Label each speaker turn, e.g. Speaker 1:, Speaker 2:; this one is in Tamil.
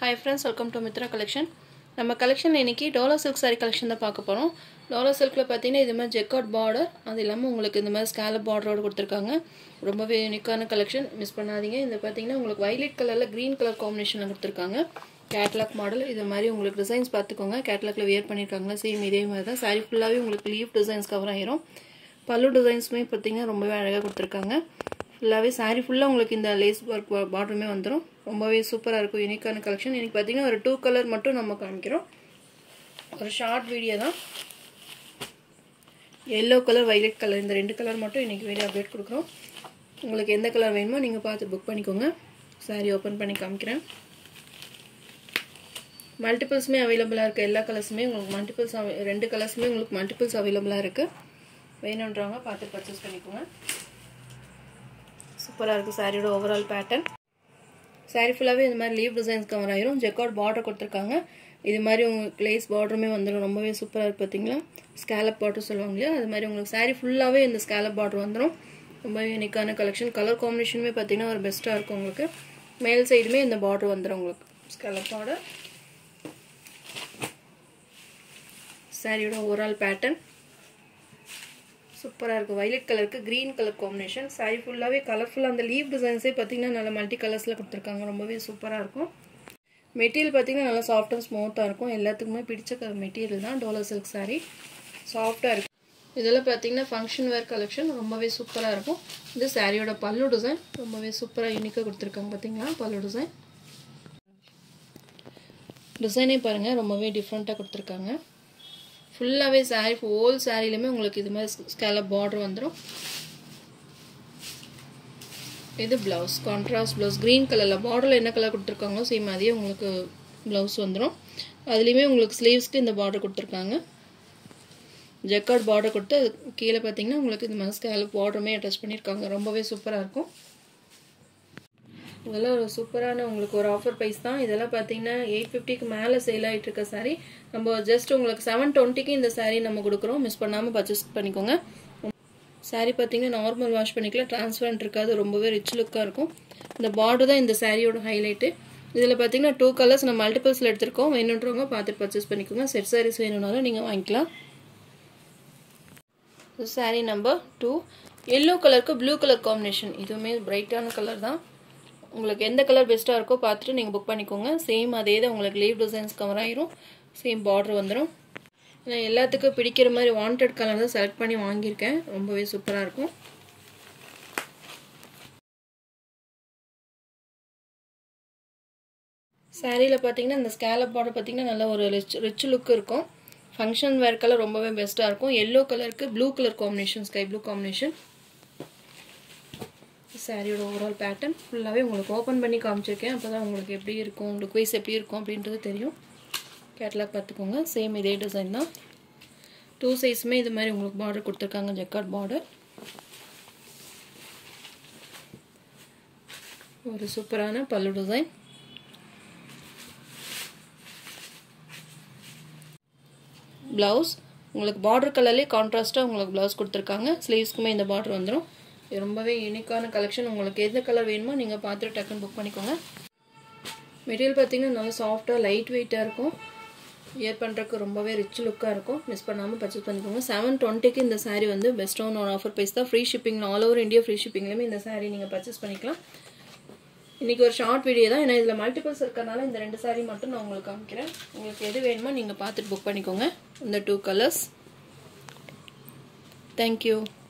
Speaker 1: hi friends welcome to Mitra collection நம்ம கலெக்ஷன் இன்னைக்கு டோலோ சில்க் சாரி கலெக்ஷன் தான் பார்க்க போகிறோம் டோலோ சில்கில் பார்த்தீங்கன்னா இது மாதிரி ஜெக்கவுட் பார்டர் அது இல்லாமல் உங்களுக்கு இந்த மாதிரி ஸ்கேலப் பார்டரோடு கொடுத்துருக்காங்க ரொம்பவே யூனிக்கான கலெக்ஷன் மிஸ் பண்ணாதீங்க இந்த பார்த்தீங்கன்னா உங்களுக்கு வைலட் கலரில் க்ரீன் கலர் காம்பினேஷனில் கொடுத்துருக்காங்க கேட்லாக் மாடல் இது மாதிரி உங்களுக்கு டிசைன்ஸ் பார்த்துக்கோங்க கேட்லாக்ல வியர் பண்ணியிருக்காங்களா சேம் இதே மாதிரி தான் சாரி ஃபுல்லாகவே உங்களுக்கு லீவ் டிசைன்ஸ் கவர் ஆகிரும் பல்லு டிசைன்ஸுமே பார்த்தீங்கன்னா ரொம்பவே அழகாக கொடுத்துருக்காங்க ஃபுல்லாகவே சாரீ ஃபுல்லாக உங்களுக்கு இந்த லேஸ் ஒர்க் பார்டருமே வந்துடும் ரொம்பவே சூப்பராக இருக்கும் யூனிக்கான கலெக்ஷன் எனக்கு பார்த்தீங்கன்னா ஒரு டூ கலர் மட்டும் நம்ம காமிக்கிறோம் ஒரு ஷார்ட் வீடியோ தான் எல்லோ கலர் வைலட் கலர் இந்த ரெண்டு கலர் மட்டும் இன்றைக்கி வீடியோ அப்டேட் கொடுக்குறோம் உங்களுக்கு எந்த கலர் வேணுமோ நீங்கள் பார்த்து புக் பண்ணிக்கோங்க சாரீ ஓப்பன் பண்ணி காமிக்கிறேன் மல்டிபிள்ஸுமே அவைலபிளாக இருக்குது எல்லா கலர்ஸுமே உங்களுக்கு மல்டிபிள்ஸ் ரெண்டு கலர்ஸுமே உங்களுக்கு மல்டிபிள்ஸ் அவைலபிளாக இருக்குது வேணுன்றவங்க பார்த்து பர்ச்சேஸ் பண்ணிக்கோங்க சூப்பராக இருக்குது சாரியோட ஓவரால் பேட்டர்ன் சாரி ஃபுல்லாகவே இந்த மாதிரி லீவ் டிசைன்ஸ் கவர் ஆயிரும் ஜெக்காட் பார்டர் கொடுத்துருக்காங்க இது மாதிரி உங்களுக்கு லேஸ் பார்டருமே வந்துடும் ரொம்பவே சூப்பராக இருக்குது பார்த்தீங்களா ஸ்கேலப் பார்டர் சொல்லுவாங்க இல்லையா அது மாதிரி உங்களுக்கு சாரி ஃபுல்லாகவே இந்த ஸ்கேலப் பார்டர் வந்துடும் ரொம்ப யூனிக்கான கலெக்ஷன் கலர் காம்பினேஷனுமே பார்த்தீங்கன்னா ஒரு பெஸ்ட்டாக இருக்கும் உங்களுக்கு மேல் சைடுமே இந்த பார்டர் வந்துடும் உங்களுக்கு ஸ்கேலப் பார்டர் சாரியோட ஓவரால் பேட்டர்ன் சூப்பராக இருக்கும் வைலட் கலருக்கு க்ரீன் கலர் காம்பினேஷன் சாரி ஃபுல்லாகவே கலர்ஃபுல்லாக அந்த லீவ் டிசைன்ஸே பார்த்தீங்கன்னா நல்ல மல்டி கலர்ஸில் கொடுத்துருக்காங்க ரொம்பவே சூப்பராக இருக்கும் மெட்டீரியல் பார்த்தீங்கன்னா நல்லா சாஃப்ட் அண்ட் ஸ்மூத்தாக இருக்கும் எல்லாத்துக்குமே பிடிச்ச மெட்டீரியல் தான் டோலர் சில்க் சாரீ சாஃப்டாக இருக்கும் இதெல்லாம் பார்த்தீங்கன்னா ஃபங்க்ஷன் வேர் கலெக்ஷன் ரொம்பவே சூப்பராக இருக்கும் இது சாரியோட பல்லு டிசைன் ரொம்பவே சூப்பராக யூனிக்காக கொடுத்துருக்காங்க பார்த்தீங்களா பல்லு டிசைன் டிசைனே பாருங்கள் ரொம்பவே டிஃப்ரெண்ட்டாக கொடுத்துருக்காங்க ஃபுல்லாகவே சாரீ ஹோல் சாரிலையுமே உங்களுக்கு இது மாதிரி ஸ்கேலப் பார்டர் வந்துடும் இது ப்ளவுஸ் கான்ட்ராஸ்ட் ப்ளவுஸ் க்ரீன் கலரில் பார்டரில் என்ன கலர் கொடுத்துருக்காங்களோ சேம் அதே உங்களுக்கு ப்ளவுஸ் வந்துடும் அதுலேயுமே உங்களுக்கு ஸ்லீவ்ஸ்க்கு இந்த பார்டர் கொடுத்துருக்காங்க ஜெக்கார்ட் பார்டர் கொடுத்து அது கீழே பார்த்தீங்கன்னா உங்களுக்கு இந்த மாதிரி ஸ்கேலப் பார்டருமே அட்டாச் பண்ணியிருக்காங்க ரொம்பவே சூப்பராக இருக்கும் இதெல்லாம் ஒரு சூப்பரான உங்களுக்கு ஒரு ஆஃபர் ப்ரைஸ் தான் இதெல்லாம் பார்த்தீங்கன்னா எயிட் ஃபிஃப்டிக்கு மேலே சேல் ஆகிட்டு இருக்க சாரீ நம்ம ஜஸ்ட் உங்களுக்கு செவன் டுவெண்ட்டிக்கு இந்த சாரீ நம்ம கொடுக்குறோம் மிஸ் பண்ணாமல் பர்ச்சேஸ் பண்ணிக்கோங்க சாரீ பார்த்தீங்கன்னா நார்மல் வாஷ் பண்ணிக்கலாம் டிரான்ஸ்பரண்ட் இருக்காது ரொம்பவே ரிச் லுக்காக இருக்கும் இந்த பார்டர் தான் இந்த சாரியோட ஹைலைட்டு இதில் பார்த்தீங்கன்னா டூ கலர்ஸ் நம்ம மல்டிபிள்ஸில் எடுத்திருக்கோம் வேணுன்றவங்க பார்த்துட்டு பர்ச்சேஸ் பண்ணிக்கோங்க செட் சாரீஸ் வேணும்னாலும் நீங்கள் வாங்கிக்கலாம் சாரீ நம்பர் டூ எல்லோ கலருக்கு ப்ளூ கலர் காம்பினேஷன் இதுவுமே பிரைட்டான கலர் தான் உங்களுக்கு எந்த கலர் பெஸ்ட்டாக இருக்கோ பார்த்துட்டு நீங்கள் புக் பண்ணிக்கோங்க சேம் அதே தான் உங்களுக்கு லீவ் டிசைன்ஸ் கவர் ஆயிரும் சேம் பார்டர் வந்துடும் நான் எல்லாத்துக்கும் பிடிக்கிற மாதிரி வாண்டட் கலர் தான் செலக்ட் பண்ணி வாங்கியிருக்கேன் ரொம்பவே சூப்பராக இருக்கும் சாரியில் பார்த்தீங்கன்னா இந்த ஸ்கேலப் பார்டர் பார்த்தீங்கன்னா நல்ல ஒரு ரிச் ரிச் லுக் இருக்கும் ஃபங்க்ஷன் வேர் கலர் ரொம்பவே பெஸ்ட்டாக இருக்கும் எல்லோ கலருக்கு blue colour combination sky blue combination சாரியோட ஓவரால் பேட்டர்ன் ஃபுல்லாகவே உங்களுக்கு ஓப்பன் பண்ணி காமிச்சிருக்கேன் அப்போ தான் உங்களுக்கு எப்படி இருக்கும் உங்களுக்கு வைஸ் எப்படி இருக்கும் அப்படின்றது தெரியும் கேட்லாக் பார்த்துக்கோங்க சேம் இதே டிசைன் தான் டூ சைஸுமே இது மாதிரி உங்களுக்கு பார்டர் கொடுத்துருக்காங்க ஜக்கார்ட் பார்டர் ஒரு சூப்பரான பல்லு டிசைன் ப்ளவுஸ் உங்களுக்கு பார்டர் கலர்லேயே கான்ட்ராஸ்ட்டாக உங்களுக்கு ப்ளவுஸ் கொடுத்துருக்காங்க ஸ்லீவ்ஸ்க்குமே இந்த பார்டர் வந்துடும் ரொம்பவே யூனிக்கான கலெக்ஷன் உங்களுக்கு எந்த கலர் வேணுமோ நீங்கள் பார்த்துட்டு டக்குன்னு புக் பண்ணிக்கோங்க மெட்டீரியல் பார்த்தீங்கன்னா நல்லா சாஃப்டாக லைட் வெயிட்டாக இருக்கும் வியர் பண்ணுறதுக்கு ரொம்பவே ரிச் லுக்காக இருக்கும் மிஸ் பண்ணாமல் பர்ச்சேஸ் பண்ணிக்கோங்க செவன் டுவெண்ட்டிக்கு இந்த சாரீ வந்து பெஸ்ட்டான ஒரு ஆஃபர் ப்ரைஸ் தான் free shipping all over India free ஷிப்பிங்லேயுமே இந்த சாரீ நீங்கள் பர்ச்சேஸ் பண்ணிக்கலாம் இன்றைக்கி ஒரு ஷார்ட் வீடியோ தான் ஏன்னா இதில் மல்டிபிள்ஸ் இருக்கிறனால இந்த ரெண்டு சாரீ மட்டும் நான் உங்களுக்கு காமிக்கிறேன் உங்களுக்கு எது வேணுமோ நீங்கள் பார்த்துட்டு புக் பண்ணிக்கோங்க இந்த டூ கலர்ஸ் தேங்க்யூ